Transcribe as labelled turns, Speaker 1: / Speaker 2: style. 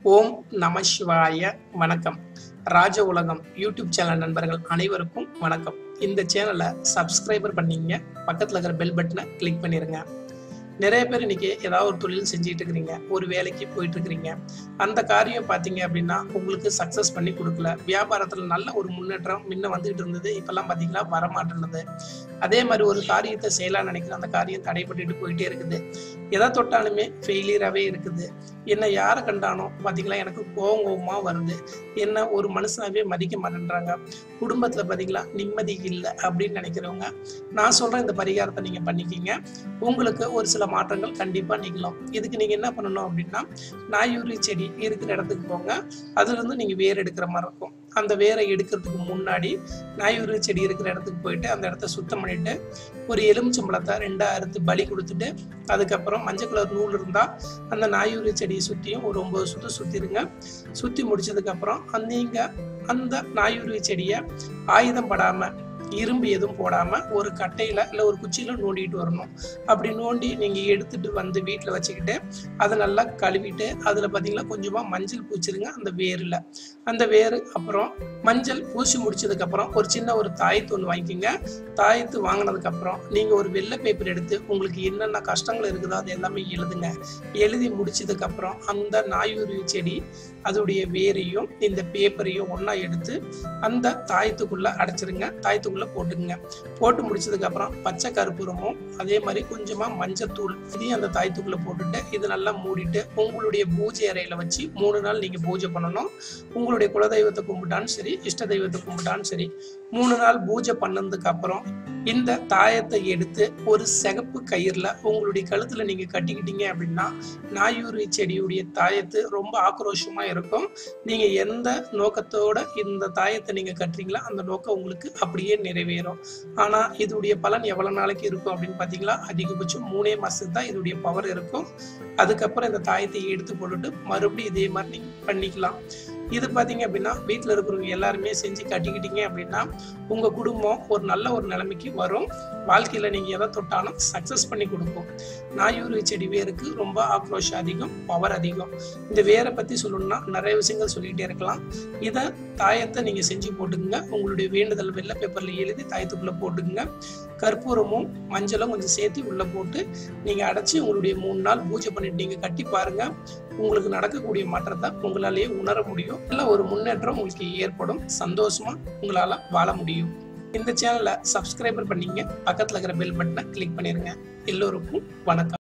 Speaker 1: ஓம் நம சிவாய வணக்கம் ராஜ உலகம் யூடியூப் சேனல் நண்பர்கள் அனைவருக்கும் வணக்கம் இந்த சேனலை சப்ஸ்கிரைபர் பண்ணீங்க பக்கத்தில் இருக்கிற பெல் பட்டனை கிளிக் பண்ணிடுங்க நிறைய பேர் இன்னைக்கு ஏதாவது ஒரு தொழில் செஞ்சுட்டு இருக்கிறீங்க ஒரு வேலைக்கு போயிட்டு இருக்கிறீங்க அந்த காரியம் பார்த்தீங்க அப்படின்னா உங்களுக்கு சக்ஸஸ் பண்ணி கொடுக்கல வியாபாரத்தில் நல்ல ஒரு முன்னேற்றம் முன்ன வந்துகிட்டு இருந்தது இப்பெல்லாம் பார்த்தீங்கன்னா வரமாட்டேன்னுது அதே மாதிரி ஒரு காரியத்தை செய்யலாம்னு நினைக்கிற அந்த காரியம் தடைப்பட்டுட்டு போயிட்டே இருக்குது எதை தொட்டாலுமே ஃபெயிலியராகவே இருக்குது என்ன யாரை கண்டானோ பார்த்தீங்களா எனக்கு கோவம் கோவமாக வருது என்ன ஒரு மனுஷனாவே மதிக்க மாட்டேன்றாங்க குடும்பத்தில் பார்த்தீங்களா நிம்மதி இல்லை அப்படின்னு நினைக்கிறவங்க நான் சொல்கிற இந்த பரிகாரத்தை நீங்கள் பண்ணிக்கிங்க உங்களுக்கு ஒரு சில மாற்றங்கள் கண்டிப்பாக நிகழும் இதுக்கு நீங்கள் என்ன பண்ணணும் அப்படின்னா நாயூரி செடி இருக்கிற இடத்துக்கு போங்க அதுலேருந்து நீங்கள் வேர் எடுக்கிற மாதிரி இருக்கும் அந்த வேரை எடுக்கிறதுக்கு முன்னாடி நாயூரி செடி இருக்கிற இடத்துக்கு போயிட்டு அந்த இடத்த சுத்தம் பண்ணிட்டு ஒரு எலுமிச்சம்பழத்தை ரெண்டா அறுத்து பலி கொடுத்துட்டு அதுக்கப்புறம் மஞ்சள் கலர் நூல் இருந்தால் அந்த நாயூரி செடியை சுற்றியும் ஒரு ஒம்பது சுற்று சுற்றிடுங்க சுற்றி முடிச்சதுக்கப்புறம் நீங்கள் அந்த நாயூரி செடியை ஆயுதம் படாமல் இரும்பு எதுவும் போடாமல் ஒரு கட்டையில் இல்லை ஒரு குச்சியில் நோண்டிட்டு வரணும் அப்படி நோண்டி நீங்கள் எடுத்துட்டு வந்து வீட்டில் வச்சுக்கிட்டு அதை நல்லா கழுவிட்டு அதில் பார்த்தீங்கன்னா கொஞ்சமாக மஞ்சள் பூச்சிருங்க அந்த வேரில் அந்த வேர் அப்புறம் மஞ்சள் பூசி முடிச்சதுக்கப்புறம் ஒரு சின்ன ஒரு தாயத்து ஒன்று வாங்கிக்கோங்க தாயத்து வாங்கினதுக்கப்புறம் நீங்கள் ஒரு வெள்ளை பேப்பர் எடுத்து உங்களுக்கு என்னென்ன கஷ்டங்கள் இருக்குதோ அது எல்லாமே எழுதுங்க எழுதி முடிச்சதுக்கப்புறம் அந்த நாயுருவி செடி அதோடைய வேரையும் இந்த பேப்பரையும் ஒன்றா எடுத்து அந்த தாயத்துக்குள்ளே அடைச்சிருங்க தாயத்துக்குள்ளே போட்டுக்குங்க போட்டு முடிச்சதுக்கப்புறம் பச்சை கருப்பூரமும் அதே மாதிரி கொஞ்சமாக மஞ்சத்தூள் இதையும் அந்த தாயத்துக்குள்ளே போட்டுட்டு இது நல்லா மூடிட்டு உங்களுடைய பூஜை அறையில் வச்சு மூணு நாள் நீங்கள் பூஜை பண்ணணும் உங்களுடைய குலதெய்வத்தை கும்பிட்டாலும் சரி இஷ்ட தெய்வத்தை கும்பிட்டாலும் சரி மூணு நாள் பூஜை பண்ணதுக்கு அப்புறம் இந்த தாயத்தை எடுத்து ஒரு சிகப்பு கயிறில் உங்களுடைய கழுத்தில் நீங்கள் கட்டிக்கிட்டீங்க அப்படின்னா நாயூரி செடியுடைய தாயத்து ரொம்ப ஆக்ரோஷமாக இருக்கும் நீங்கள் எந்த நோக்கத்தோட இந்த தாயத்தை நீங்கள் கட்டுறீங்களோ அந்த நோக்கம் உங்களுக்கு அப்படியே நிறைவேறும் ஆனால் இதோடைய பலன் எவ்வளோ நாளைக்கு இருக்கும் அப்படின்னு பார்த்தீங்களா அதிகபட்சம் மூணே மாதத்துக்கு தான் இதோடைய பவர் இருக்கும் அதுக்கப்புறம் இந்த தாயத்தை எடுத்து போட்டுட்டு மறுபடியும் இதே மாதிரி நீங்கள் பண்ணிக்கலாம் இது பார்த்தீங்க அப்படின்னா வீட்டில் இருக்கிறவங்க எல்லாருமே செஞ்சு கட்டிக்கிட்டீங்க அப்படின்னா உங்கள் குடும்பம் ஒரு நல்ல ஒரு நிலைமைக்கு வரும் வாழ்க்கையில் நீங்கள் எதை தொட்டாலும் சக்ஸஸ் பண்ணி கொடுக்கும் நாயூறு செடி வேருக்கு ரொம்ப ஆக்ரோஷம் அதிகம் பவர் அதிகம் இந்த வேரை பற்றி சொல்லணும்னா நிறைய விஷயங்கள் சொல்லிகிட்டே இருக்கலாம் இதை தாயத்தை நீங்கள் செஞ்சு போட்டுக்குங்க உங்களுடைய வேண்டுதல் வெள்ளை பேப்பரில் எழுதி தாயத்துக்குள்ளே போட்டுக்குங்க கற்பூரமும் மஞ்சளும் கொஞ்சம் சேர்த்து உள்ளே போட்டு நீங்கள் அடைச்சி உங்களுடைய மூணு நாள் பூஜை பண்ணிட்டு நீங்கள் கட்டி பாருங்கள் உங்களுக்கு நடக்கக்கூடிய மாற்றத்தை உங்களாலேயே உணர முடியும் இல்லை ஒரு முன்னேற்றம் உங்களுக்கு ஏற்படும் சந்தோஷமா உங்களால் வாழ முடியும் இந்த சேனலை சப்ஸ்கிரைபர் பண்ணீங்க பக்கத்தில் இருக்கிற பெல் பட்டனை கிளிக் பண்ணிருங்க எல்லோருக்கும் வணக்கம்